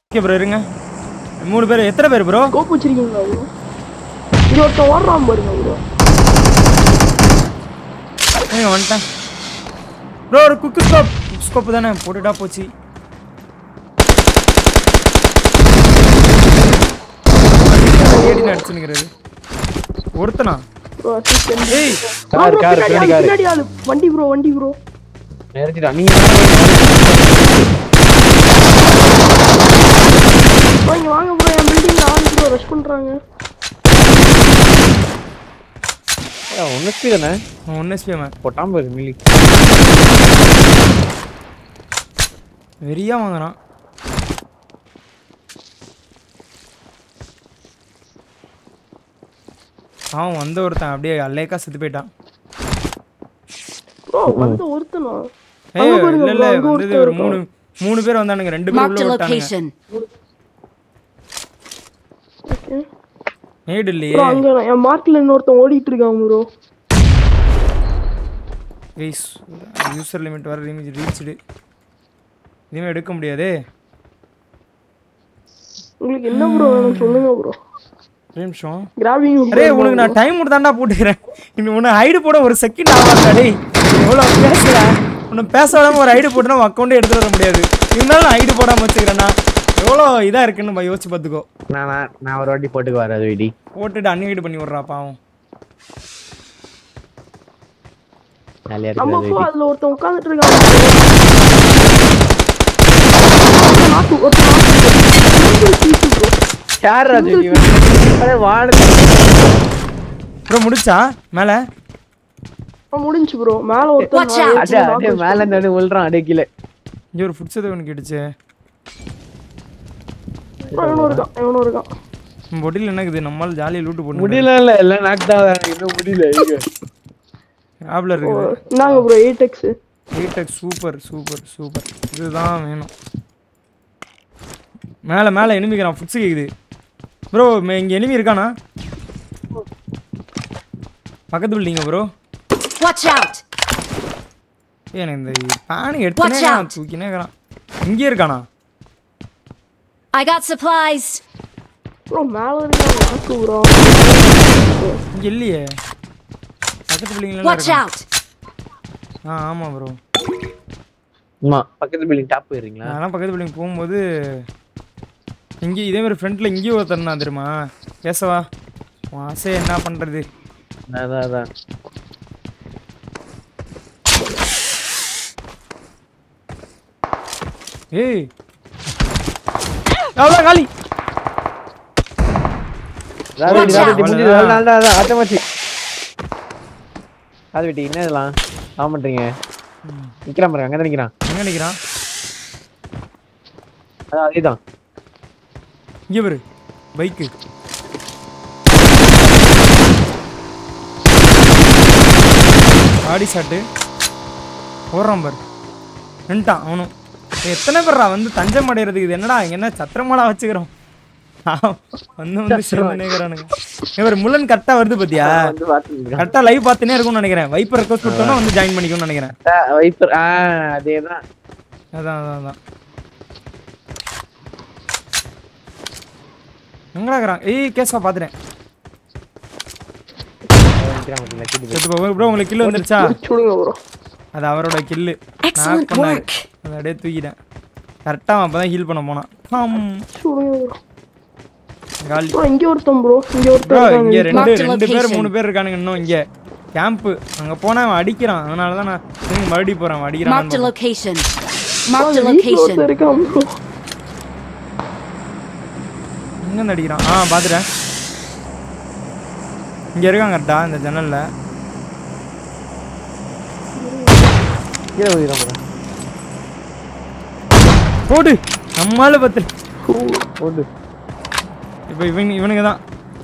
Okay bro இருங்க மூணு பேர் எத்தனை பேர் ப்ரோ கோப் வச்சிருக்கீங்களா ப்ரோ இது ஒருத்தன் ஓடுறான் பாருங்க ப்ரோ ஏங்க வந்துட்டேன் ப்ரோ ஒரு குக்கு ஸ்கோப் ஸ்கோப் தானே போட்டுட்டா போச்சு ஏடின்னு அடிச்சுனுங்கிறது ஒருத்தனா ப்ரோ அசிஸ்டன்ட் ஏய் கார் கார் பின்னாடி பின்னாடி ஆளு, கார் பின்னாடி ஆளு வண்டி ப்ரோ வண்டி ப்ரோ நிறுத்திட்டா நீங்க ப்ரோ இங்க வாங்க ப்ரோ என் பில்டிங்ல ஆளு ப்ரோ ரஷ் பண்றாங்க ஒன்னு ஸ்பீட் தானே ஒன்று எஸ்பி மேம் போட்டாம பாரு மில்லி வெறியா வாங்குறான் அவன் வந்த ஒருத்தன் அப்படியே அல்லேக்கா செத்து போயிட்டான் ப்ரோ வந்து ஒருத்தனா ஏய் அங்க பாருங்க இல்ல இல்ல bro, அங்க வந்தது ஒருத்தன் ஒரு மூணு மூணு பேர் வந்தானுங்க ரெண்டு பேர் Marked உள்ள a விட்டானுங்க location. ஓகே நேடு இல்லையே ப்ரோ அங்க என் மார்க்ல இன்னொருத்தன் ஓடிட்டு இருக்கான் ப்ரோ கைஸ் யூசர் லிமிட் வர லிமிட் ரீச்டு இனிமே எடுக்க முடியாதே உங்களுக்கு என்ன ப்ரோ வேணும் சொல்லுங்க ப்ரோ ஒரு நிமிஷம் கிராபிங் அரே உனக்கு நான் டைம் தாண்டா போட்டுக்கிறேன் இன்னும் உன்னை ஐடி போட ஒரு செகண்ட் ஆகாதா டேய் எவ்வளோ பேசுற உன்னை பேச விடாம ஒரு ஐடி போட்டுனா உன் அக்கௌண்ட்டே எடுத்து வர முடியாது இருந்தாலும் நான் ஐடி போடாம வச்சுக்கிறேன்னா எவ்வளோ இதா இருக்குன்னு நம்ம யோசிச்சு பார்த்துக்கோ நான் நான் நான் ஒரு வாட்டி போட்டுக்கு வரேன் அது வெடி போட்டுட்டு அன்னிவைட் பண்ணி விட்றா பாவம் ஜாலியா நம்ம இருக்குது ப்ரோ அதுல ஒருத்தன் உட்கார்ந்துட்டு இருக்கான் நாக்கு ஒருத்தன் நாக்கு ப்ரோ யார் ராஜு நீ அரே வாடு ப்ரோ முடிச்சா மேலே முடிஞ்சு ப்ரோ மேல ஒருத்தன் Watch மேல out. அடே ஒருத்தன் அடே knock மேல இருந்து விழுறான் அடே கீழே இங்கே ஒரு ஃபுட் சதவன் கேட்டுச்சு bro, இவனும் இருக்கான் இவனும் இருக்கான் நம்ம பொட்டியில் என்ன இருக்குது நம்மளால ஜாலியாக லூட்டு போட்டு முடியல இல்ல எல்லாம் நாக் தான் இன்னும் முடியல இங்க ஆப்ல இருக்குது இந்தாங்க ப்ரோ எயிட் எக்ஸ் ஏடெக் சூப்பர் சூப்பர் சூப்பர் இதுதான் வேணும் மேலே மேலே எனிமிக்கிறான் ஃபுட்ஸ் கேக்குது ப்ரோ இங்கே எனிமி இருக்கானா பக்கத்து பில்டிங்க ப்ரோ Watch out! எனக்கு இந்த பானை Watch எடுத்துனே out. தூக்கினே இருக்கிறான் இங்கே இருக்கானா I got supplies. ப்ரோ மேல இருக்கான் நாக்கு ப்ரோ இங்கே இல்லையே பக்கத்து பில்டிங்ல Watch out! ஆ ஆமாம் ப்ரோ ஆமா பக்கத்து பில்டிங் டாப் போயிடுறீங்களா நான்லாம் பக்கத்து பில்டிங் போகும்போது இங்கே இதே மாதிரி ஃப்ரண்ட்டில் இங்கேயும் ஒருத்தன் தான் தெரியுமா பேசவா உன் ஆசை என்ன பண்ணுறது அதான் அதான் ஏய் அவ்வளோ காலி ராஜு Watch ராஜு out. முடிஞ்சது அதான் அதான் அதான் ஆட்டமாச்சு ராஜு வெட்டி என்ன இதெல்லாம் ஆன் பண்றீங்க நிக்கிறான் பாருங்க அங்கதான் நிக்கிறான் எங்கே நிற்கிறான் அதான் அதேதான் இங்கே பாரு பைக்கு ஆடி ஷாட்டு ஓடுறான் பாரு நின்ட்டான் அவனும் ஏய், எத்தனை பேர்ரா வந்து தஞ்சம் அடைகிறதுக்கு இது என்னடா இங்க என்ன சத்திரமாடா வச்சுக்கிறோம் வந்து வந்து சேர்ந்து நேக்கிறானுங்க இவர் முள்ளன் கரெக்டாக வருது பாத்தியா வந்து பாத்துருக்கீங்க கரெக்டாக லைவ் பார்த்துனே இருக்கும்னு நினைக்கிறேன் வைப்பர் ரெக்வஸ்ட் கொடுத்தோன்னா வந்து ஜாயின் பண்ணிக்கும்னு நினைக்கிறேன் வைப்பர் ஆ அதேதான் அதான் அதான் அதான் எங்கடா இருக்கிறான் ஏய் கேஸா பார்த்துட்டேன் அவன் நிக்கிறான் பாத்தீங்களா கூட்டி போய். செத்து போ ப்ரோ உங்களுக்கு கில்லு வந்துருச்சா சுடுங்க ப்ரோ அது அவரோட கில்லு Excellent நான் பண்ணாரு work. அதை அப்படியே தூக்கிட்டேன் கரெக்டாக அப்போ தான் ஹீல் பண்ண போனான் ஆம். சுடுங்க ப்ரோ காலி ப்ரோ இங்க ஒருத்தன் ப்ரோ இங்க ப்ரோ ஒருத்தன் இங்கே இருக்காங்க ரெண்டு Marked ரெண்டு பேர் location. மூணு பேர் இருக்கானுங்க இன்னும் இங்கே கேம்ப்பு அங்கே போனால் அவன் அடிக்கிறான் அதனால தான் நான் திரும்பி மறுபடியும் போகிறேன் அவன் Marked a அடிக்கிறான் location. bro, Marked a அந்த வீட்டுல location. ஒருத்தன் இருக்கான் ப்ரோ எங்கேருந்து அடிக்கிறான் ஆ பார்த்துட்டேன் இங்கே இருக்கான் கரெக்டா இந்த ஜன்னலில் கீழே போயிடும் பாரு போடு நம்மளால பத்து போடு இப்போ இவங்க இவனுங்க தான்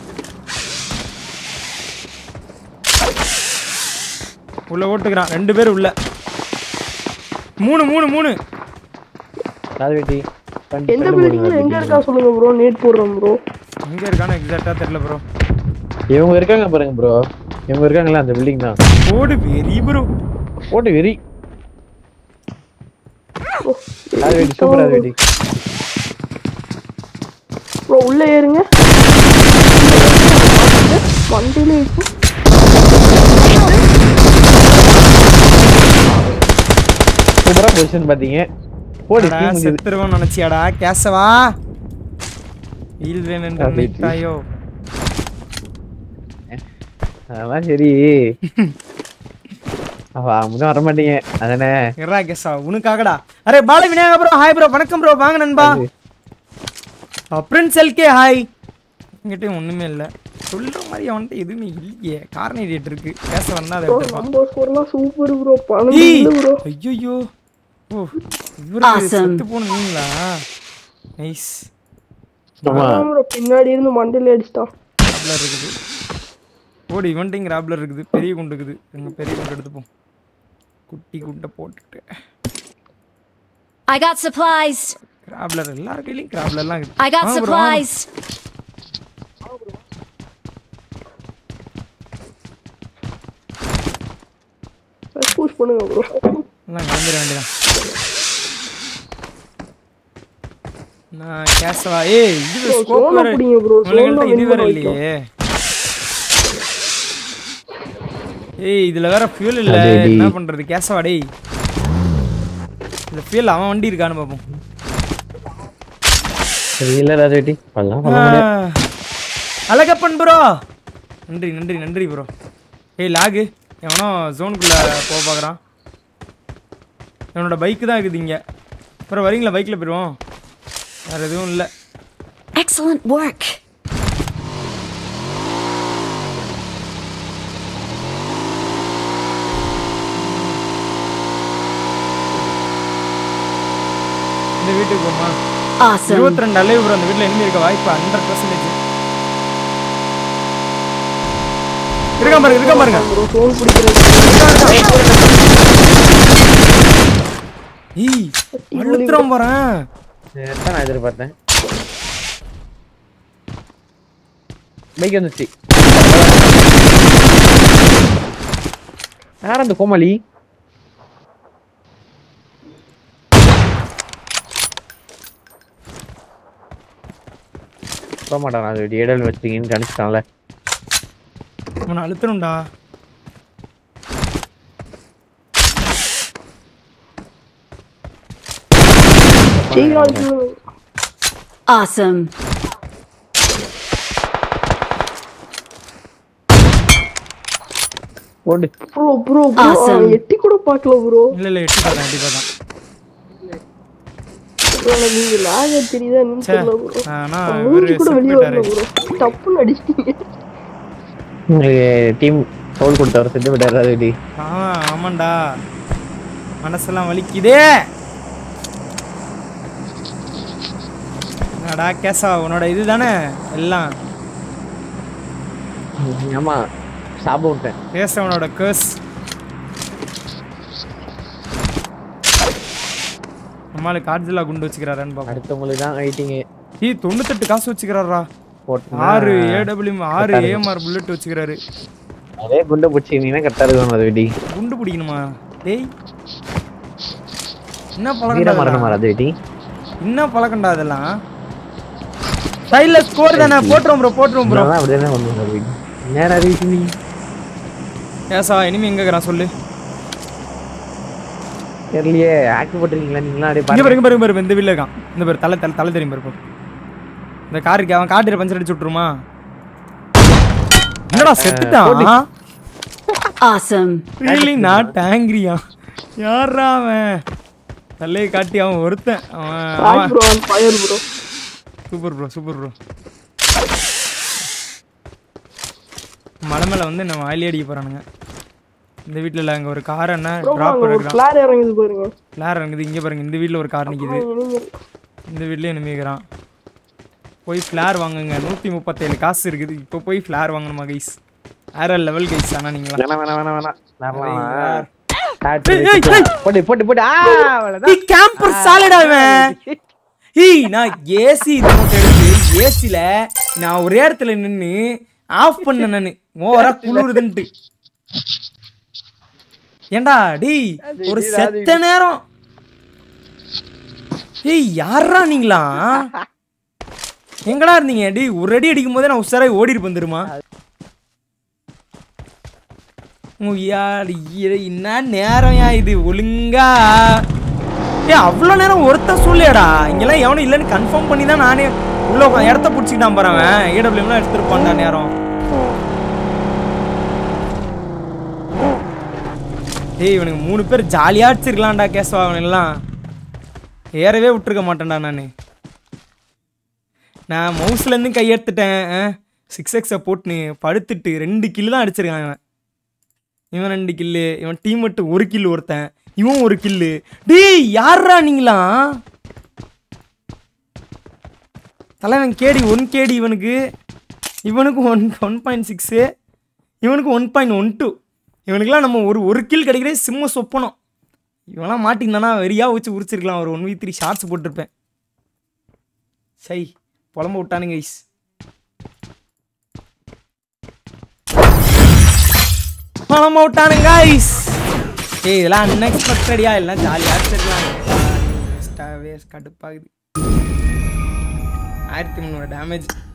உள்ள ஓட்டுக்கிறான் ரெண்டு பேர் உள்ள மூணு மூணு மூணு ராஜு வெட்டி front- எந்த front பில்டிங்ல போடுங்க, எங்க ராஜு இருக்கா சொல்லுங்க ப்ரோ நேட் போடுறேன் ப்ரோ எங்க இருக்கானு எக்ஸாக்டா தெரியல ப்ரோ வெட்டி. இவங்க இருக்காங்க பாருங்க ப்ரோ இவங்க இருக்காங்களா அந்த பில்டிங் தான் போடு வெரி ப்ரோ போட்டு வெறி ராஜு வெட்டி சூப்பர் ராஜு வெட்டி ப்ரோ உள்ள ஏறுங்க வண்டியில இருக்கு சூப்பரா பொசிஷன் பாத்தீங்க போடு அடா, டீம் முடிஞ்சது செத்துருவோம் நினைச்சியாடா கேசவா வீல் வேணும் அது இது. நினைத்தாயோ அதெல்லாம் சரி அவ முன்ன வர மாட்டீங்க அதானே இருடா கேசவா உனக்காகடா அரே Bala Vinayaka bro hi bro வணக்கம் ப்ரோ வாங்க நண்பா அது. பிரின்ஸ் எல்கே ஹாய் என்கிட்டயும் ஒண்ணுமே இல்ல சொல்ற மாதிரி அவன்கிட்ட எதுவுமே இல்லையே கார்னேடியேட் இருக்கு கேசவன் தான் அதை ப்ரோ எடுத்துப்பான் நம்ம ஸ்கோர்லாம் சூப்பர் ப்ரோ பன்னெண்டு ஏய் இல்ல ப்ரோ ஐயோ ஓ இவருக்கு Awesome. செத்து போன நீங்களா நைஸ் ஆமா ப்ரோ பின்னாடி இருந்து மண்டையில அடிச்சிட்டான் ராப்லர் இருக்குது ஓடி இவன்ட்டையும் ராப்லர் இருக்குது பெரிய குண்டு இருக்குது எங்க பெரிய குண்டு எடுத்துப்போம் குட்டி குண்டை போட்டுட்டு I got supplies. கிராப்லர் எல்லார் கையிலையும் கிராப்லர்லாம் இருக்குது I got வாங்க bro, வாங்க. supplies. புஷ் பண்ணுங்க ப்ரோ எல்லாம் கிளம்பிட வேண்டியதான் நான் கேசவா ஏய் இது Bro, ஸ்கோப் zone வேற புடிங்க bro, இவனுங்கள்ட்ட zone இது win வேற பண்ண இல்லையே ஏய் இதுல வேற ஃபியூல் இல்ல அடேடி. என்ன பண்றது கேசவா டேய் இந்த ஃபியூல் அவன் வண்டி இருக்கான்னு பாப்போம் சரி இல்ல ராஜவேட்டி பண்ணலாம் பண்ண முடியாது ஆ. அழகப்பன் ப்ரோ நன்றி நன்றி நன்றி ப்ரோ ஏய் லாகு எவனோ ஜோனுக்குள்ள போக பார்க்குறான் என்னோட பைக்கு தான் இருக்குது இங்கே அப்புறம் வரீங்களா பைக்கில் போயிடுவோம் வேறு எதுவும் இல்லை Excellent work. இந்த வீட்டுக்கு போமா Awesome. இருபத்தி ரெண்டு அலைவு ப்ரோ அந்த வீட்டில் இனிமே இருக்க வாய்ப்பு ஹண்ட்ரட் பர்சன்டேஜ் இருக்கான் பாருங்க இருக்கான் பாருங்க ப்ரோ ஃபோன் பிடிக்கிறது ஈ அழுத்துறோம் பாறேன் தான் நான் எதிர்பார்த்தேன் பைக் வந்துச்சு யார் அந்த கோமாளி போக மாட்டான் அது இடல் வச்சிருக்கீங்கன்னு கணிச்சிட்டான்ல அவனை அழுத்தணும்டா சீக்கிரம் Awesome. போடு ப்ரோ ப்ரோ ப்ரோ Awesome. எட்டி கூட பார்க்கல ப்ரோ இல்லை இல்லை எட்டி பார்த்தேன் எட்டி பார்த்தேன் எனக்கு நீங்க லாக தெரியுதா என்னன்னு சே தெரியல ப்ரோ ஆனா மூஞ்சி இவர் கூட வெளியே செத்துட்டாரு வரல ப்ரோ டப்புன்னு அடிச்சிட்டீங்க உங்களுக்கு டீம் ஃபவுல் கொடுத்தவர் செத்து விட்டாரு ராஜவேட்டி ஆ ஆமாண்டா மனசெல்லாம் வலிக்குதே என்னடா கேசா உன்னோட இதுதானே எல்லாம் ஆமா சாப்பிட விட்டேன் கேசவனோட கேர்ஸ் நம்மளுக்கு காட்ஜிலா குண்டு வச்சுக்கிறாரான்னு பாப்போம் அடுத்தவங்களுக்கு தான் வெயிட்டிங்கு ஈ தொண்ணூத்தெட்டு காசு வச்சுக்கிறாரா போட்டு ஆறு ஏடபிள்யூ ஆறு ஏஎம்ஆர் புல்லட் வச்சுக்கிறாரு அதே குண்டை பிடிச்சிருந்தீங்கன்னா கரெக்டாக இருக்கும் ராஜவேட்டி குண்டு பிடிக்கணுமா டேய் என்ன வீர பழக்கண்டா மரணமா இதெல்லாம்? ராஜவேட்டி என்ன பழக்கண்டா அதெல்லாம் சைடுல ஸ்கோர் தானே போட்டுரும் ப்ரோ போட்டுரும் ப்ரோ நான் அப்படியே தான் கொண்டு வந்தேன் நேரம் அறிவிச்சு நீ ஏசா இனிமே எங்க இருக்கிறான் சொல்லு தெரியலையே ஆக்ட் போட்டிருக்கீங்களா நீங்களாம் அப்படியே இங்க பாருங்க பாருங்க பாருங்க பாருங்க இந்த வீல்ல இருக்கான் இந்த பேர் தலை தலை தலை தெரியும் பாரு இந்த காருக்கு அவன் காட்டுற பஞ்சர் அடிச்சு விட்டுருமா என்னடா செத்துட்டான் Awesome. ரியலி நாட் ஆங்கிரியா யாரா அவன் தலையை காட்டி அவன் ஒருத்தன் அவன் ராஜ் அவன் bro on fire bro super bro super bro மலை மேல வந்து நம்ம வாயிலே அடிக்க போறானுங்க இந்த வீட்ல இல்ல அங்க ஒரு கார் என்ன ப்ரோ டிராப் அங்க ஒரு பண்ணிருக்கான் ஃபிளார் இறங்குது பாருங்க ஃபிளார் இருக்குது இங்க பாருங்க இந்த வீட்ல ஒரு கார் நிக்குது இனிமே இந்த வீட்லயும் நிமிக்கிறான் போய் ஃபிளார் வாங்குங்க நூத்தி முப்பத்தேழு காசு இருக்குது இப்போ போய் ஃபிளார் வாங்கணுமா கைஸ் வேற லெவல் கைஸ் ஆனா நீங்களா வேணாம் வேணாம் வேணாம் வேணாம் வரலாம். யார்? Start ஏய், ஏய், வச்சுக்கலாம். ஏய். போட்டு போட்டு போட்டு ஆ அவ்வளவுதான். ஏய் கேம்பர் சாலடா இவன் ஏய் நான் ஏசி ரிமோட் எடுத்து ஏசில நான் ஒரே இடத்துல நின்னு ஆஃப் பண்ண நானு ஓவரா குளிருதுன்ட்டு ஏண்டா டேய் ஒரு செத்த நேரம் ஏய் யாரா நீங்களா எங்கடா இருந்தீங்க டேய் ஒரு அடி அடிக்கும் போதே நான் உஷாராக ஓடிட்டு வந்துருமா உய்யாடி என்ன நேரம் இது ஒழுங்கா ஏ அவ்வளோ நேரம் ஒருத்தன் சொல்லியாடா இங்கெல்லாம் எவனும் இல்லைன்னு கன்ஃபார்ம் பண்ணி தான் நானே உள்ள உட்காந்து இடத்த பிடிச்சிக்கிட்டான் பாருவன் ஏடபிள்யூம்லாம் எடுத்துருப்பான்டா நேரம் ஏய் இவனுக்கு மூணு பேர் ஜாலியாக அடிச்சிருக்கலாம்டா கேசவா அவனெல்லாம் ஏறவே விட்டுருக்க மாட்டேன்டா நான் நான் மவுஸ்லேருந்து கையெடுத்துட்டேன் சிக்ஸ் எக்ஸை போட்டுன்னு படுத்துட்டு ரெண்டு கில்லு தான் அடிச்சிருக்கான் இவன் இவன் ரெண்டு கில்லு இவன் டீம் மட்டும் ஒரு கில்லு ஒருத்தன் இவன் ஒரு கில்லு டேய் யார்ரா நீங்களாம் தலைவன் கேடி ஒன் கேடி இவனுக்கு இவனுக்கு ஒன் ஒன் பாயிண்ட் சிக்ஸு இவனுக்கு ஒன் பாயிண்ட் ஒன் டூ இவனுக்குலாம் நம்ம ஒரு ஒரு கில் கிடைக்கிறே சிம்ம சொப்பனம் இவன்லாம் மாட்டிருந்தானா வெறியாக வச்சு உரிச்சிருக்கலாம் ஒரு ஒன் வீக் த்ரீ ஷார்ட்ஸ் போட்டிருப்பேன் சை புலம்ப விட்டானுங்க ஐஸ் புலம்ப விட்டானுங்க ஐஸ் ஏய் இதெல்லாம் அன்எக்ஸ்பெக்டடியா எல்லாம் ஜாலியாக அடிச்சிருக்கலாம் வேஸ்ட்டாக வேஸ்ட் கடுப்பாகுது ஆயிரத்தி முந்நூறு டேமேஜ்